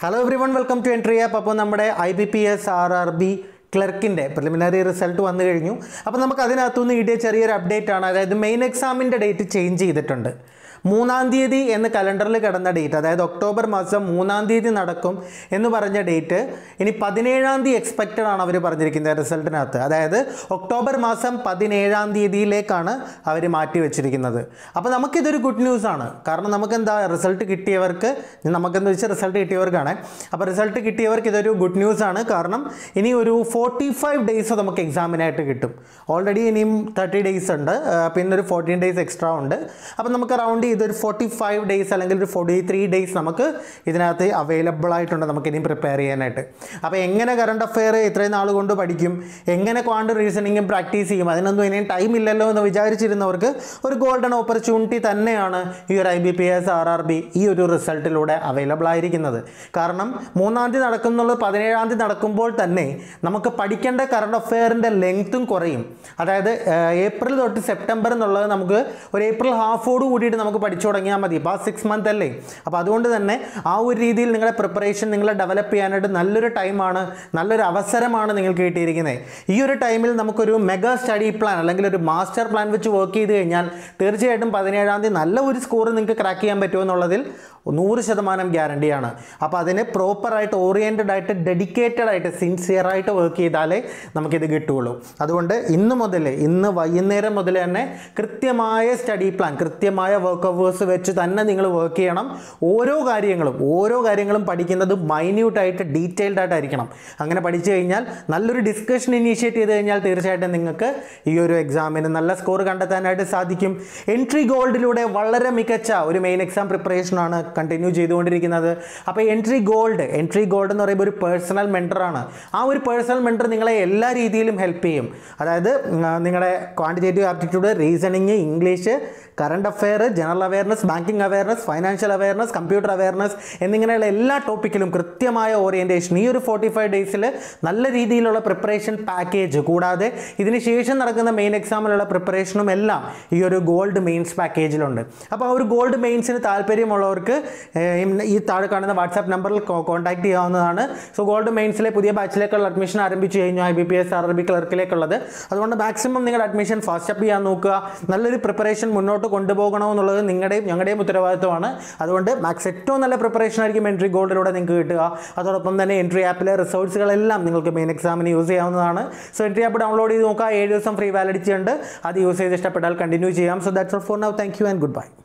hello everyone welcome to Entri app അപ്പോൾ നമ്മുടെ I B P S R R B ക്ലർക്കിൻ്റെ preliminary result വന്നു കഴിഞ്ഞു അപ്പോൾ നമുക്ക് അതിനകത്തുനിന്ന് കിട്ടിയ ചെറിയൊരു അപ്ഡേറ്റ് ആണ് അതായത് മെയിൻ എക്സാമിൻ്റെ ഡേറ്റ് ചേഞ്ച് ചെയ്തിട്ടുണ്ട് മൂന്നാം തീയതി എന്ന് കലണ്ടറിൽ കിടന്ന ഡേറ്റ് അതായത് ഒക്ടോബർ മാസം മൂന്നാം തീയതി നടക്കും എന്ന് പറഞ്ഞ ഡേറ്റ് ഇനി പതിനേഴാം തീയതി എക്സ്പെക്റ്റഡ് ആണ് അവർ പറഞ്ഞിരിക്കുന്നത് റിസൾട്ടിനകത്ത് അതായത് ഒക്ടോബർ മാസം പതിനേഴാം തീയതിയിലേക്കാണ് അവർ മാറ്റി വെച്ചിരിക്കുന്നത് അപ്പോൾ നമുക്കിതൊരു ഗുഡ് ന്യൂസ് ആണ് കാരണം നമുക്ക് എന്താ റിസൾട്ട് കിട്ടിയവർക്ക് നമുക്കെന്ന് വെച്ചാൽ റിസൾട്ട് കിട്ടിയവർക്കാണ് അപ്പോൾ റിസൾട്ട് കിട്ടിയവർക്ക് ഇതൊരു ഗുഡ് ന്യൂസ് ആണ് കാരണം ഇനി ഒരു ഫോർട്ടി ഫൈവ് ഡേയ്സ് നമുക്ക് എക്സാമിനായിട്ട് കിട്ടും ഓൾറെഡി ഇനിയും തേർട്ടി ഡേയ്സ് ഉണ്ട് ആ, പിന്നെ ഒരു ഫോർട്ടീൻ ഡേയ്സ് എക്സ്ട്രാ ഉണ്ട് അപ്പോൾ നമുക്ക് അറൗണ്ട് ഇതൊരു ഫോർട്ടി ഫൈവ് ഡേയ്സ് അല്ലെങ്കിൽ ഒരു ഫോർട്ടി ത്രീ ഡേയ്സ് നമുക്ക് ഇതിനകത്ത് അവൈലബിൾ ആയിട്ടുണ്ട് നമുക്ക് ഇനിയും പ്രിപ്പയർ ചെയ്യാനായിട്ട് അപ്പോൾ എങ്ങനെ കറണ്ട് അഫെയർ ഇത്രയും നാൾ കൊണ്ട് പഠിക്കും എങ്ങനെ ക്വാണ്ട് റീസണിങ്ങും പ്രാക്ടീസ് ചെയ്യും അതിനൊന്നും ഇനിയും ടൈം ഇല്ലല്ലോ എന്ന് വിചാരിച്ചിരുന്നവർക്ക് ഒരു ഗോൾഡൻ ഓപ്പർച്യൂണിറ്റി തന്നെയാണ് ഈ ഒരു I B P S R R B ഈ ഒരു റിസൾട്ടിലൂടെ അവൈലബിൾ ആയിരിക്കുന്നത് കാരണം മൂന്നാം തീയതി നടക്കുന്നുള്ളത് പതിനേഴാം തീയതി നടക്കുമ്പോൾ തന്നെ നമുക്ക് പഠിക്കേണ്ട കറണ്ട് അഫെയറിൻ്റെ ലെങ്ത്തും കുറയും അതായത് ഏഹ്, ഏപ്രിൽ തൊട്ട് സെപ്റ്റംബർ എന്നുള്ളത് നമുക്ക് ഒരു ഏപ്രിൽ ഹാഫോട് കൂടിയിട്ട് നമുക്ക് പഠിച്ചു തുടങ്ങിയാൽ മതി ഇപ്പോൾ ആ സിക്സ് മന്ത് അല്ലേ അപ്പോൾ അതുകൊണ്ട് തന്നെ ആ ഒരു രീതിയിൽ നിങ്ങളുടെ പ്രിപ്പറേഷൻ നിങ്ങളെ ഡെവലപ്പ് ചെയ്യാനായിട്ട് നല്ലൊരു ടൈമാണ് നല്ലൊരു അവസരമാണ് നിങ്ങൾക്ക് കിട്ടിയിരിക്കുന്നത് ഈ ഒരു ടൈമിൽ നമുക്കൊരു മെഗാ സ്റ്റഡി പ്ലാൻ അല്ലെങ്കിൽ ഒരു മാസ്റ്റർ പ്ലാൻ വെച്ച് വർക്ക് ചെയ്ത് കഴിഞ്ഞാൽ തീർച്ചയായിട്ടും പതിനേഴാം തീയതി നല്ല ഒരു സ്കോർ നിങ്ങൾക്ക് ക്രാക്ക് ചെയ്യാൻ പറ്റുമെന്നുള്ളതിൽ നൂറ് ശതമാനം ഗ്യാരണ്ടിയാണ് അപ്പോൾ അതിന് പ്രോപ്പറായിട്ട് ഓറിയൻറ്റഡ് ആയിട്ട് ഡെഡിക്കേറ്റഡ് ആയിട്ട് സിൻസിയർ ആയിട്ട് വർക്ക് ചെയ്താലേ നമുക്കിത് കിട്ടുകയുള്ളൂ അതുകൊണ്ട് ഇന്ന് മുതൽ ഇന്ന് വൈകുന്നേരം മുതൽ തന്നെ കൃത്യമായ സ്റ്റഡി പ്ലാൻ കൃത്യമായ വർക്ക് അവേഴ്സ് വെച്ച് തന്നെ നിങ്ങൾ വർക്ക് ചെയ്യണം ഓരോ കാര്യങ്ങളും ഓരോ കാര്യങ്ങളും പഠിക്കുന്നത് മൈന്യൂട്ടായിട്ട് ഡീറ്റെയിൽഡ് ആയിട്ടായിരിക്കണം അങ്ങനെ പഠിച്ചു കഴിഞ്ഞാൽ നല്ലൊരു ഡിസ്കഷൻ ഇനീഷ്യേറ്റ് ചെയ്ത് കഴിഞ്ഞാൽ തീർച്ചയായിട്ടും നിങ്ങൾക്ക് ഈ ഒരു എക്സാമിന് നല്ല സ്കോർ കണ്ടെത്താനായിട്ട് സാധിക്കും എൻട്രി ഗോൾഡിലൂടെ വളരെ മികച്ച ഒരു മെയിൻ എക്സാം പ്രിപ്പറേഷനാണ് കണ്ടിന്യൂ ചെയ്തുകൊണ്ടിരിക്കുന്നത് അപ്പോൾ എൻട്രി ഗോൾഡ് എൻട്രി ഗോൾഡ് എന്ന് പറയുമ്പോൾ ഒരു പേഴ്സണൽ മെൻറ്ററാണ് ആ ഒരു പേഴ്സണൽ മെൻറ്റർ നിങ്ങളെ എല്ലാ രീതിയിലും ഹെൽപ്പ് ചെയ്യും അതായത് ഉം, ആ, നിങ്ങളുടെ quantitative aptitude reasoning English current affair general awareness banking awareness financial awareness computer awareness എന്നിങ്ങനെയുള്ള എല്ലാ ടോപ്പിക്കിലും കൃത്യമായ ഓറിയൻറ്റേഷൻ ഈ ഒരു ഫോർട്ടി ഫൈവ് ഡേയ്സിൽ നല്ല രീതിയിലുള്ള പ്രിപ്പറേഷൻ പാക്കേജ് കൂടാതെ ഇതിന് ശേഷം നടക്കുന്ന മെയിൻ എക്സാമിലുള്ള പ്രിപ്പറേഷനും എല്ലാം ഈ ഒരു ഗോൾഡ് മെയിൻസ് പാക്കേജിലുണ്ട് അപ്പോൾ ആ ഒരു ഗോൾഡ് മെയിൻസിന് താല്പര്യമുള്ളവർക്ക് ഏഹ്, ഇന്ന് ഈ താഴെ കാണുന്ന വാട്സാപ്പ് നമ്പറിൽ കോൺടാക്ട് ചെയ്യാവുന്നതാണ് സോ ഗോൾഡ് മെയിൻസിലെ പുതിയ ബാച്ചിലേക്കുള്ള അഡ്മിഷൻ ആരംഭിച്ചു കഴിഞ്ഞു I B P S R B ക്ലർക്കിലേക്കുള്ളത് അതുകൊണ്ട് മാക്സിമം നിങ്ങളുടെ അഡ്മിഷൻ ഫാസ്റ്റ് അപ്പ് ചെയ്യാൻ നോക്കുക നല്ലൊരു പ്രിപ്പറേഷൻ മുന്നോട്ട് കൊണ്ടുപോകണമെന്നുള്ളത് നിങ്ങളുടെയും ഞങ്ങളുടെയും ഉത്തരവാദിത്വമാണ് അതുകൊണ്ട് മാക്സ് ഏറ്റവും നല്ല പ്രിപ്പറേഷൻ ആയിരിക്കും എൻട്രി ഗോൾഡിലൂടെ നിങ്ങൾക്ക് കിട്ടുക അതോടൊപ്പം തന്നെ എൻട്രി ആപ്പിലെ റിസോഴ്സുകളെല്ലാം നിങ്ങൾക്ക് മെയിൻ എക്സാമിന് യൂസ് ചെയ്യാവുന്നതാണ് സോ എൻട്രി ആപ്പ് ഡൗൺലോഡ് ചെയ്ത് നോക്കുക ഏഴ് ദിവസം ഫ്രീ വാലിഡിറ്റി ഉണ്ട് അത് യൂസ് ചെയ്ത് ഇഷ്ടപ്പെട്ടാൽ കണ്ടിന്യൂ ചെയ്യാം so that's all for now thank you and good by